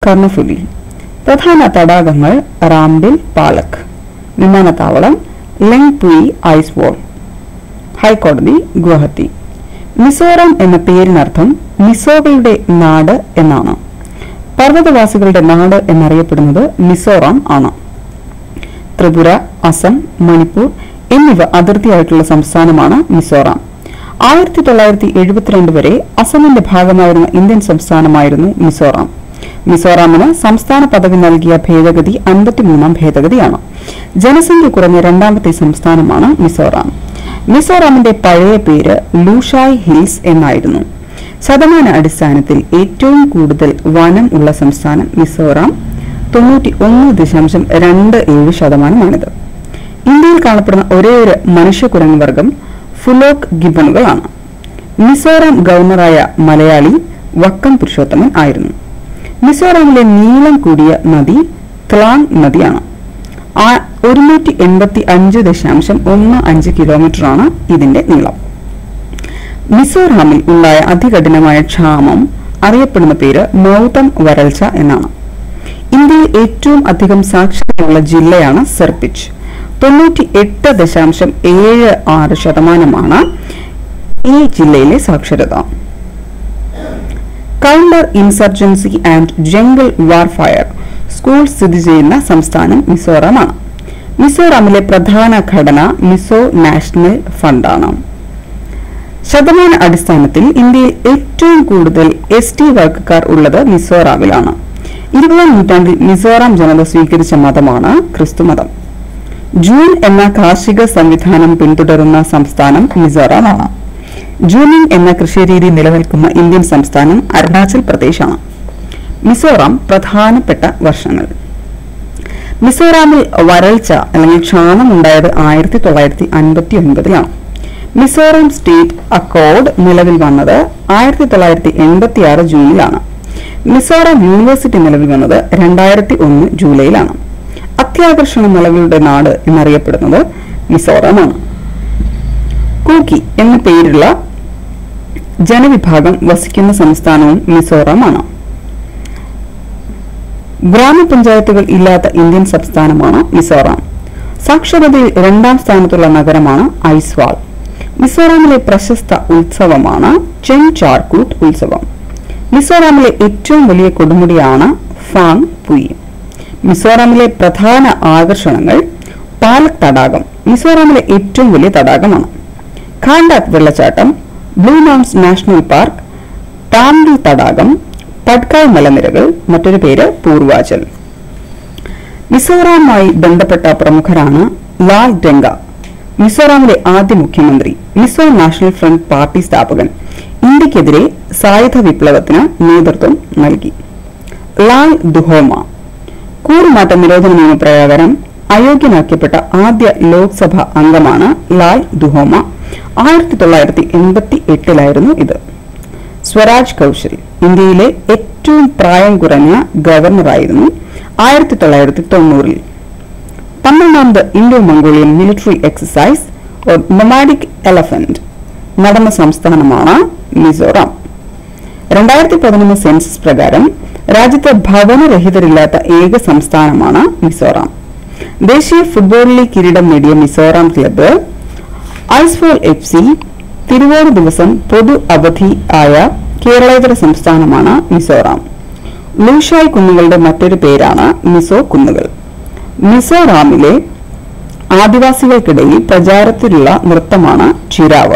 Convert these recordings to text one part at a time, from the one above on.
കർണഫുലി പ്രധാന തടാകങ്ങൾ റാംഡിൽ പാലക് വിമാനത്താവളം ലെങ്പുയി ഐസ് വാൾ ഹൈക്കോടതി ഗുവാഹത്തി മിസോറാം എന്ന പേരിനർത്ഥം മിസോകളുടെ നാട് എന്നാണ് പർവ്വതവാസികളുടെ നാട് എന്നറിയപ്പെടുന്നത് മിസോറാം ആണ് ത്രിപുര അസം മണിപ്പൂർ എന്നിവ അതിർത്തിയായിട്ടുള്ള സംസ്ഥാനമാണ് മിസോറാം ആയിരത്തി തൊള്ളായിരത്തി എഴുപത്തിരണ്ട് വരെ അസമിന്റെ ഭാഗമായിരുന്ന ഇന്ത്യൻ സംസ്ഥാനമായിരുന്നു മിസോറാം മിസോറാമിന് സംസ്ഥാന പദവി നൽകിയ ഭേദഗതി അൻപത്തിമൂന്നാം ഭേദഗതിയാണ് ജനസംഖ്യ കുറഞ്ഞ രണ്ടാമത്തെ സംസ്ഥാനമാണ് മിസോറാം മിസോറാമിന്റെ പഴയ പേര് ലൂഷായ് ഹിൽസ് എന്നായിരുന്നു ശതമാന അടിസ്ഥാനത്തിൽ ഏറ്റവും കൂടുതൽ വനം ഉള്ള സംസ്ഥാനം മിസോറാം തൊണ്ണൂറ്റി ഒന്ന് ദശാംശം രണ്ട് ഏഴ് ശതമാനമാണിത് ഇന്ത്യയിൽ കാണപ്പെടുന്ന ഒരേ ഒരു മനുഷ്യക്കുരങ്ങ് വർഗം ഫുലോക്ക് ഗിബണുകളാണ് മിസോറാം ഗവർണറായ മലയാളി വക്കം പുരുഷോത്തമൻ ആയിരുന്നു മിസോറാമിലെ നീളം കൂടിയ നദി ത്ലാങ് നദിയാണ് ആ- ഒരുന്നൂറ്റി എൺപത്തി അഞ്ച് ദശാംശം ഒന്ന് അഞ്ച് കിലോമീറ്ററാണ് ഇതിന്റെ നീളം മിസോറാമിൽ ഉണ്ടായ അതികഠിനമായ ക്ഷാമം അറിയപ്പെടുന്ന പേര് മൗതം വരൾച്ച എന്നാണ് ഇന്ത്യയിൽ ഏറ്റവും അധികം സാക്ഷരതയുള്ള ജില്ലയാണ് സെർപിച്ച് തൊണ്ണൂറ്റി എട്ട് ദശാംശം ഏഴ് ആറ് ശതമാനമാണ് ഈ ജില്ലയിലെ സാക്ഷരത counter insurgency and jungle warfare school സ്ഥിതി ചെയ്യുന്ന സംസ്ഥാനം മിസോറാമാണ് മിസോറാമിലെ പ്രധാന ഘടന മിസോ നാഷണൽ ഫണ്ടാണ് ശതമാന അടിസ്ഥാനത്തിൽ ഇന്ത്യയിൽ ഏറ്റവും കൂടുതൽ എസ് ടി വർഗക്കാർ ഉള്ളത് മിസോറാമിലാണ് ഇരുപതാം നൂറ്റാണ്ടിൽ മിസോറാം ജനത സ്വീകരിച്ച മതമാണ് ക്രിസ്തുമതം ജൂൺ എന്ന കാർഷിക സംവിധാനം പിന്തുടരുന്ന സംസ്ഥാനം മിസോറാമാണ് ജൂണിംഗ് എന്ന കൃഷിരീതി നിലനിൽക്കുന്ന ഇന്ത്യൻ സംസ്ഥാനം അരുണാചൽ പ്രദേശാണ് മിസോറാം പ്രധാനപ്പെട്ട വർഷങ്ങൾ മിസോറാമിൽ വരൾച്ച അല്ലെങ്കിൽ ക്ഷാമം ഉണ്ടായത് ആയിരത്തി തൊള്ളായിരത്തി അൻപത്തി ഒൻപതിലാണ് മിസോറാം സ്റ്റേറ്റ് അക്കോർഡ് നിലവിൽ വന്നത് ആയിരത്തി തൊള്ളായിരത്തി എൺപത്തി ആറ് ജൂണിലാണ് മിസോറാം യൂണിവേഴ്സിറ്റി നിലവിൽ വന്നത് രണ്ടായിരത്തി ഒന്ന് ജൂലൈയിലാണ് അത്യാകർഷണ മലകളുടെ നാട് എന്നറിയപ്പെടുന്നത് മിസോറാമാണ് കൂക്കി എന്ന പേരുള്ള ജനവിഭാഗം വസിക്കുന്ന സംസ്ഥാനവും മിസോറാമാണ് ഗ്രാമപഞ്ചായത്തുകൾ ഇല്ലാത്ത ഇന്ത്യൻ സംസ്ഥാനമാണ് മിസോറാം സാക്ഷരതയിൽ രണ്ടാം സ്ഥാനത്തുള്ള നഗരമാണ് ഐസ്വാൾ മിസോറാമിലെ പ്രശസ്ത ഉത്സവമാണ് ചെങ് ചാർക്കൂട്ട് ഉത്സവം മിസോറാമിലെ ഏറ്റവും വലിയ കൊടുമുടിയാണ് ഫാങ് പുയി മിസോറാമിലെ പ്രധാന ആകർഷണങ്ങൾ പാലക് തടാകം മിസോറാമിലെ ഏറ്റവും വലിയ തടാകമാണ് ഖാണ്ടാക് വെള്ളച്ചാട്ടം Blue Mounts National Park Tamdi തടാകം പഡ്കായ് മലനിരകൾ മറ്റൊരു പേര് പൂർവാചൽ മിസോറാമുമായി ബന്ധപ്പെട്ട പ്രമുഖരാണ് ലാൽ ഡെങ്ക മിസോറാമിലെ ആദ്യ മുഖ്യമന്ത്രി മിസോ നാഷണൽ ഫ്രണ്ട് പാർട്ടി സ്ഥാപകൻ ഇന്ത്യക്കെതിരെ സായുധ വിപ്ലവത്തിന് നേതൃത്വം നൽകി ലാൽ ദുഹോമ കൂറുമാറ്റ നിരോധന നിയമപ്രകാരം അയോഗ്യനാക്കപ്പെട്ട ആദ്യ ലോക്സഭ അംഗമാണ് ലാൽ ദുഹോമ ആയിരത്തി തൊള്ളായിരത്തി എൺപത്തി എട്ടിലായിരുന്നു ഇത് സ്വരാജ് കൗശൽ ഇന്ത്യയിലെ ഏറ്റവും പ്രായം കുറഞ്ഞ ഗവർണറായിരുന്നു ആയിരത്തി തൊള്ളായിരത്തി തൊണ്ണൂറിൽ പന്ത്രണ്ടാമത് Indo Mongolian military exercise nomadic elephant നടന്ന സംസ്ഥാനമാണ് മിസോറാം രണ്ടായിരത്തി പതിനൊന്ന് സെൻസസ് പ്രകാരം രാജ്യത്ത് ഭവനരഹിതരില്ലാത്ത ഏക സംസ്ഥാനമാണ് മിസോറാം ദേശീയ ഫുട്ബോൾ ലീഗ് കിരീടം നേടിയ Mizoram club Aizawl F C തിരുവോണ ദിവസം പൊതു അവധി ആയ കേരളേതര സംസ്ഥാനമാണ് മിസോറാം ലൂഷായ് കുന്നുകളുടെ മറ്റൊരു പേരാണ് മിസോ കുന്നുകൾ മിസോറാമിലെ ആദിവാസികൾക്കിടയിൽ പ്രചാരത്തിലുള്ള നൃത്തമാണ് ചിരാവ്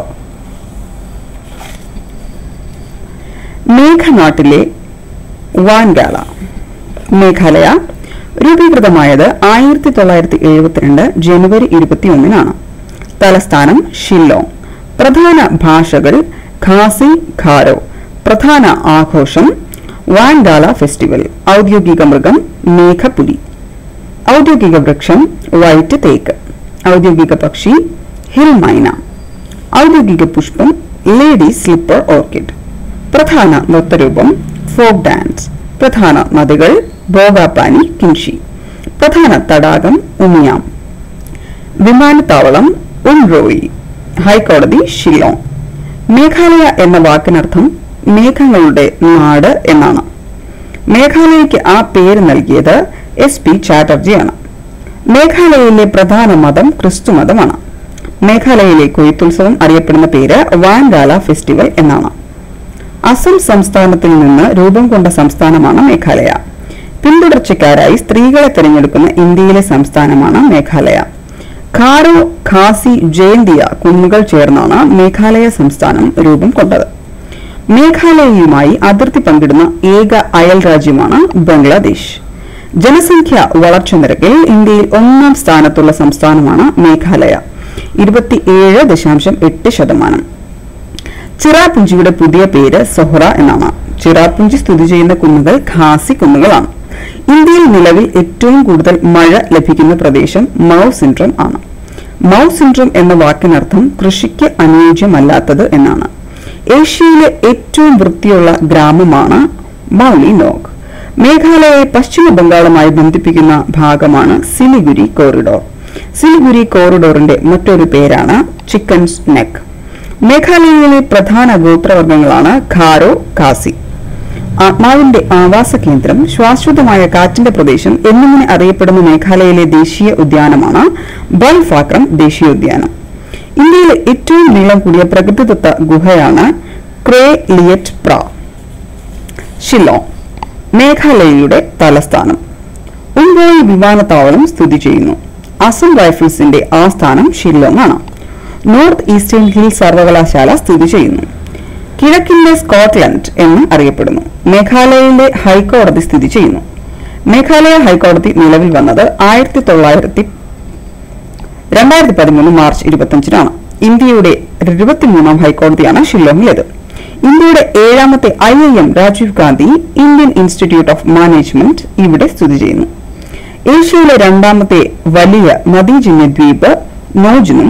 മേഘനാട്ടിലെ വാൻഗാല മേഘാലയ രൂപീകൃതമായത് ആയിരത്തി തൊള്ളായിരത്തി എഴുപത്തിരണ്ട് ജനുവരി ഇരുപത്തിയൊന്നിനാണ് തലസ്ഥാനം ഷില്ലോങ് പ്രധാന ഭാഷകൾ ഖാസി ഖാരോ പ്രധാന ആഘോഷം വാൻഗാല ഫെസ്റ്റിവൽ ഔദ്യോഗിക മൃഗം മേഘപുലി ഔദ്യോഗിക വൃക്ഷം വൈറ്റ് തേക്ക് ഔദ്യോഗിക പക്ഷി ഹിൽ മൈന ഔദ്യോഗിക പുഷ്പം ലേഡി സ്ലിപ്പർ ഓർക്കിഡ് പ്രധാന നൃത്തരൂപം ഫോക്ക് ഡാൻസ് പ്രധാന നദികൾ ബോഗാപാനി കിൻഷി പ്രധാന തടാകം ഉമിയാം വിമാനത്താവളം ഉംറോയി ഹൈക്കോടതി ഷില്ലോങ് മേഘാലയ എന്ന വാക്കിനർത്ഥം മേഘങ്ങളുടെ നാട് എന്നാണ് മേഘാലയയ്ക്ക് ആ പേര് നൽകിയത് എസ് പി ചാറ്റർജിയാണ് മേഘാലയയിലെ പ്രധാന മതം ക്രിസ്തുമതമാണ് മേഘാലയയിലെ കൊയ്ത്തുത്സവം അറിയപ്പെടുന്ന പേര് വാൻഗാല ഫെസ്റ്റിവൽ എന്നാണ് അസം സംസ്ഥാനത്തിൽ നിന്ന് രൂപം കൊണ്ട സംസ്ഥാനമാണ് മേഘാലയ പിന്തുടർച്ചക്കാരായി സ്ത്രീകളെ തിരഞ്ഞെടുക്കുന്ന ഇന്ത്യയിലെ സംസ്ഥാനമാണ് മേഘാലയ ഖാരോ ഖാസി ജയന്തിയ കുന്നുകൾ ചേർന്നാണ് മേഘാലയ സംസ്ഥാനം രൂപം കൊണ്ടത് മേഘാലയയുമായി അതിർത്തി പങ്കിടുന്ന ഏക അയൽ രാജ്യമാണ് ബംഗ്ലാദേശ് ജനസംഖ്യ വളർച്ച നിരക്കിൽ ഇന്ത്യയിൽ ഒന്നാം സ്ഥാനത്തുള്ള സംസ്ഥാനമാണ് മേഘാലയ ഇരുപത്തിയേഴ് ദശാംശം എട്ട് ശതമാനം ചിറാപുഞ്ചിയുടെ പുതിയ പേര് സൊഹ്റ എന്നാണ് ചിറാപുഞ്ചി സ്ഥിതി ചെയ്യുന്ന കുന്നുകൾ ഖാസി കുന്നുകളാണ് ഇന്ത്യയിൽ നിലവിൽ ഏറ്റവും കൂടുതൽ മഴ ലഭിക്കുന്ന പ്രദേശം മൗ സിൻഡ്രം ആണ് മൗ സിൻഡ്രം എന്ന വാക്കിനർത്ഥം കൃഷിക്ക് അനുയോജ്യമല്ലാത്തത് എന്നാണ് ഏഷ്യയിലെ ഏറ്റവും വൃത്തിയുള്ള ഗ്രാമമാണ് മൗലി നോഗ് മേഘാലയയെ പശ്ചിമ ബംഗാളുമായി ബന്ധിപ്പിക്കുന്ന ഭാഗമാണ് സിലിഗുരി കോറിഡോർ സിലിഗുരി കോറിഡോറിന്റെ മറ്റൊരു പേരാണ് ചിക്കൻസ് നെക്ക് മേഘാലയയിലെ പ്രധാന ഗോത്രവർഗ്ഗങ്ങളാണ് ഖാരോ ഖാസി ആത്മാവിന്റെ ആവാസ കേന്ദ്രം ശാശ്വതമായ കാറ്റിന്റെ പ്രദേശം എന്നിങ്ങനെ അറിയപ്പെടുന്ന മേഘാലയയിലെ ദേശീയ ഉദ്യാനമാണ് ബൽഫാക്രം ദേശീയോദ്യാനം ഇന്ത്യയിലെ ഏറ്റവും നീളം കൂടിയ പ്രകൃതിദത്ത ഗുഹയാണ് ക്രേ ലിയറ്റ് പ്ര ഷില്ലോങ് മേഘാലയയുടെ തലസ്ഥാനം ഉംബോയി വിമാനത്താവളം സ്ഥിതി ചെയ്യുന്നു അസം റൈഫിൾസിന്റെ ആസ്ഥാനം ഷില്ലോങ് ആണ് നോർത്ത് ഈസ്റ്റേൺ ഹിൽ സർവകലാശാല സ്ഥിതി ചെയ്യുന്നു കിഴക്കിന്റെ സ്കോട്ട്ലൻഡ് എന്ന് അറിയപ്പെടുന്നു മേഘാലയയിലെ ഹൈക്കോടതി സ്ഥിതി ചെയ്യുന്നു മേഘാലയ ഹൈക്കോടതി നിലവിൽ വന്നത് ആയിരത്തി തൊള്ളായിരത്തി രണ്ടായിരത്തി പതിമൂന്ന് മാർച്ച് ഇരുപത്തിയഞ്ചിനാണ് ഇന്ത്യയുടെ ഇരുപത്തിമൂന്നാം ഹൈക്കോടതിയാണ് ഷില്ലോങ്ങിലേത് ഇന്ത്യയുടെ ഏഴാമത്തെ I I M Rajiv Gandhi Indian Institute of Management ഇവിടെ സ്ഥിതി ചെയ്യുന്നു ഏഷ്യയിലെ രണ്ടാമത്തെ വലിയ നദീജന്യ ദ്വീപ് നോജിനും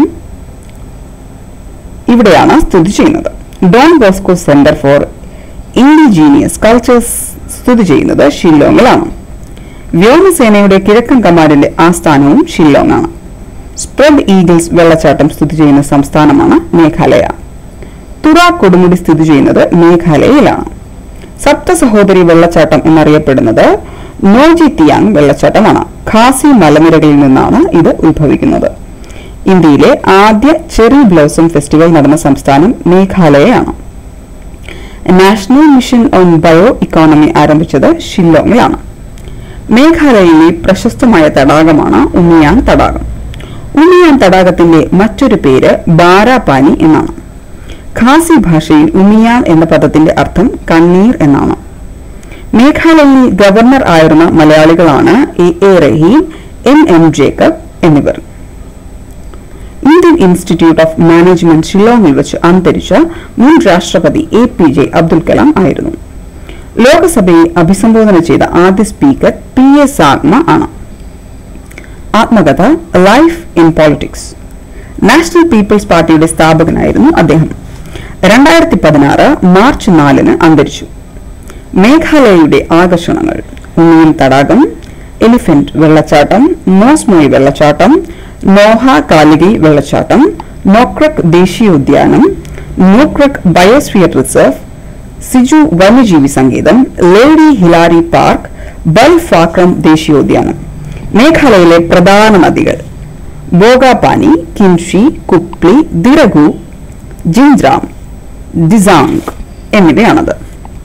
ഇവിടെയാണ് സ്ഥിതി ചെയ്യുന്നത് Don Bosco Centre for Indigenous Cultures സ്ഥിതി ചെയ്യുന്നത് ഷില്ലോങ്ങിലാണ് വ്യോമസേനയുടെ കിഴക്കൻ കമാൻഡിന്റെ ആസ്ഥാനവും ഷില്ലോങ്ങാണ് സ്പ്രെഡ് ഈഗിൾസ് വെള്ളച്ചാട്ടം സ്ഥിതി ചെയ്യുന്ന സംസ്ഥാനമാണ് മേഘാലയ തുറ കൊടുമുടി സ്ഥിതി ചെയ്യുന്നത് മേഘാലയയിലാണ് സപ്ത സഹോദരി വെള്ളച്ചാട്ടം എന്നറിയപ്പെടുന്നത് നോജിത്തിയാങ് വെള്ളച്ചാട്ടമാണ് ഖാസി മലനിരകളിൽ നിന്നാണ് ഇത് ഉത്ഭവിക്കുന്നത് ഇന്ത്യയിലെ ആദ്യ ചെറി ബ്ലോസം ഫെസ്റ്റിവൽ നടന്ന സംസ്ഥാനം മേഘാലയയാണ് National Mission on Bio Economy ആരംഭിച്ചത് ഷില്ലോങ്ങിലാണ് മേഘാലയയിലെ പ്രശസ്തമായ തടാകമാണ് ഉമിയാൻ തടാകം ഉമിയാൻ തടാകത്തിന്റെ മറ്റൊരു പേര് ബാരാപാനി എന്നാണ് ഖാസി ഭാഷയിൽ ഉമിയാൻ എന്ന പദത്തിന്റെ അർത്ഥം കണ്ണീർ എന്നാണ് മേഘാലയയിൽ ഗവർണർ ആയിരുന്ന മലയാളികളാണ് A A Rahim M M Jacob എന്നിവർ ഇന്ത്യൻ ഇൻസ്റ്റിറ്റ്യൂട്ട് ഓഫ് മാനേജ്മെന്റ് ഷില്ലോങ്ങിൽ വെച്ച് അന്തരിച്ച മുൻ രാഷ്ട്രപതി A P J Abdul Kalam ആയിരുന്നു ലോകസഭയെ അഭിസംബോധന ചെയ്ത ആദ്യ സ്പീക്കർ പി എസ് ആത്മ ആണ് ആത്മകഥ Life in Politics National People's പാർട്ടിയുടെ സ്ഥാപകനായിരുന്നു അദ്ദേഹം രണ്ടായിരത്തി പതിനാറ് മാർച്ച് നാലിന് അന്തരിച്ചു മേഘാലയയുടെ ആകർഷണങ്ങൾ ഉണ്ണിയൻ തടാകം എലിഫന്റ് വെള്ളച്ചാട്ടം നോസ്മോയ് വെള്ളച്ചാട്ടം നോഹ കാലികി വെള്ളച്ചാട്ടം നോക്രക് ദേശീയോദ്യാനം നോക്രക് ബയോസ്ഫിയർ റിസർവ് സിജു വന്യജീവി സങ്കേതം ലേഡി ഹിലാരി പാർക്ക് ബൽഫാക്രം ദേശീയോദ്യാനം മേഘാലയയിലെ പ്രധാന നദികൾ ബോഗാപാനി കിംഷി കുപ്ലി ദിറഗു ജിൻജ്രാം ദിസാങ് എന്നിവയാണത്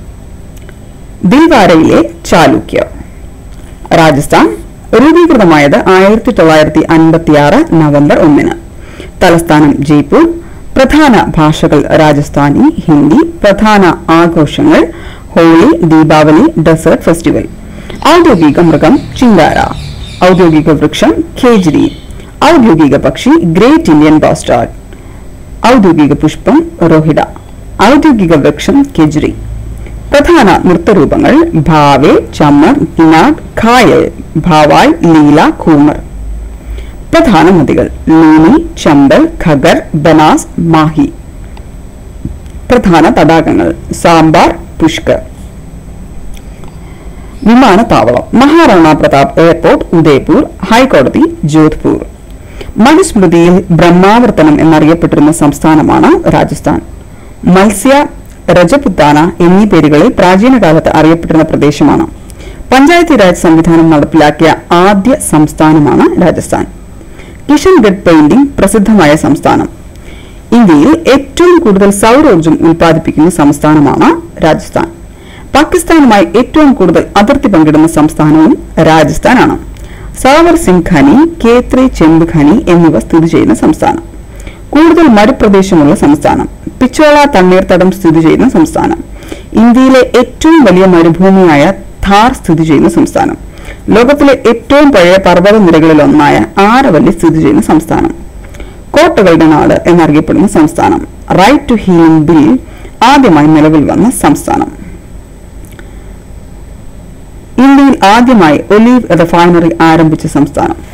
ദിൽവാരയിലെ ചാലുക്യ രാജസ്ഥാൻ രൂപീകൃതമായത് ആയിരത്തി തൊള്ളായിരത്തി അൻപത്തിയാറ് നവംബർ ഒന്നിന് തലസ്ഥാനം ജയ്പൂർ പ്രധാന ഭാഷകൾ രാജസ്ഥാനി ഹിന്ദി പ്രധാന ആഘോഷങ്ങൾ ഹോളി ദീപാവലി ഡെസേർട്ട് ഫെസ്റ്റിവൽ ഔദ്യോഗിക മൃഗം ചിങ്കാര ഔദ്യോഗിക വൃക്ഷം ഖേജ്രി ഔദ്യോഗിക പക്ഷി ഗ്രേറ്റ് ഇന്ത്യൻ ബാസ്റ്റാർഡ് ഔദ്യോഗിക പുഷ്പം റോഹിഡ ഔദ്യോഗിക വൃക്ഷം കെജ്രി പ്രധാന നൃത്തരൂപങ്ങൾ ഭാവെ ചമ്മർ കിനാട് ഖായൽ ഭാവായ് ലീല ഖൂമർ പ്രധാന നദികൾ ലൂനി ചമ്പൽ ഖഗർ ബനാസ് മാഹി പ്രധാന തടാകങ്ങൾ സാമ്പാർ പുഷ്കർ വിമാനത്താവളം മഹാറാണ പ്രതാപ് എയർപോർട്ട് ഉദയ്പൂർ ഹൈക്കോടതി ജോധ്പൂർ മനുസ്മൃതിയിൽ ബ്രഹ്മാവർത്തനം എന്നറിയപ്പെട്ടിരുന്ന സംസ്ഥാനമാണ് രാജസ്ഥാൻ മത്സ്യ രജപുത്താന എന്നീ പേരുകളിൽ പ്രാചീന കാലത്ത് അറിയപ്പെട്ടിരുന്ന പ്രദേശമാണ് പഞ്ചായത്തി രാജ് സംവിധാനം നടപ്പിലാക്കിയ ആദ്യ സംസ്ഥാനമാണ് രാജസ്ഥാൻ കിഷൻഗഡ് പെയിന്റിംഗ് പ്രസിദ്ധമായ സംസ്ഥാനം ഇന്ത്യയിൽ ഏറ്റവും കൂടുതൽ സൗരോർജ്ജം ഉൽപ്പാദിപ്പിക്കുന്ന സംസ്ഥാനമാണ് രാജസ്ഥാൻ പാകിസ്ഥാനുമായി ഏറ്റവും കൂടുതൽ അതിർത്തി പങ്കിടുന്ന സംസ്ഥാനവും രാജസ്ഥാനാണ് സാവർ സിംഗ് ഖനി കേത്രി ചെമ്പ് ഖനി എന്നിവ സ്ഥിതി ചെയ്യുന്ന സംസ്ഥാനം കൂടുതൽ മരുപ്രദേശമുള്ള സംസ്ഥാനം പിച്ചോള തണ്ണീർത്തടം സ്ഥിതി ചെയ്യുന്ന സംസ്ഥാനം ഇന്ത്യയിലെ ഏറ്റവും വലിയ മരുഭൂമിയായ ഥാർ സ്ഥിതി ചെയ്യുന്ന സംസ്ഥാനം ലോകത്തിലെ ഏറ്റവും പഴയ പർവ്വത നിരകളിലൊന്നായ ആരവല്ലി സ്ഥിതി ചെയ്യുന്ന സംസ്ഥാനം കോട്ടകളുടെ നാട് എന്നറിയപ്പെടുന്ന സംസ്ഥാനം റൈറ്റ് ടു ഹീലിംഗ് ബിൽ ആദ്യമായി നിലവിൽ വന്ന സംസ്ഥാനം ഇന്ത്യയിൽ ആദ്യമായി ഒലീവ് റിഫൈനറി ആരംഭിച്ച സംസ്ഥാനം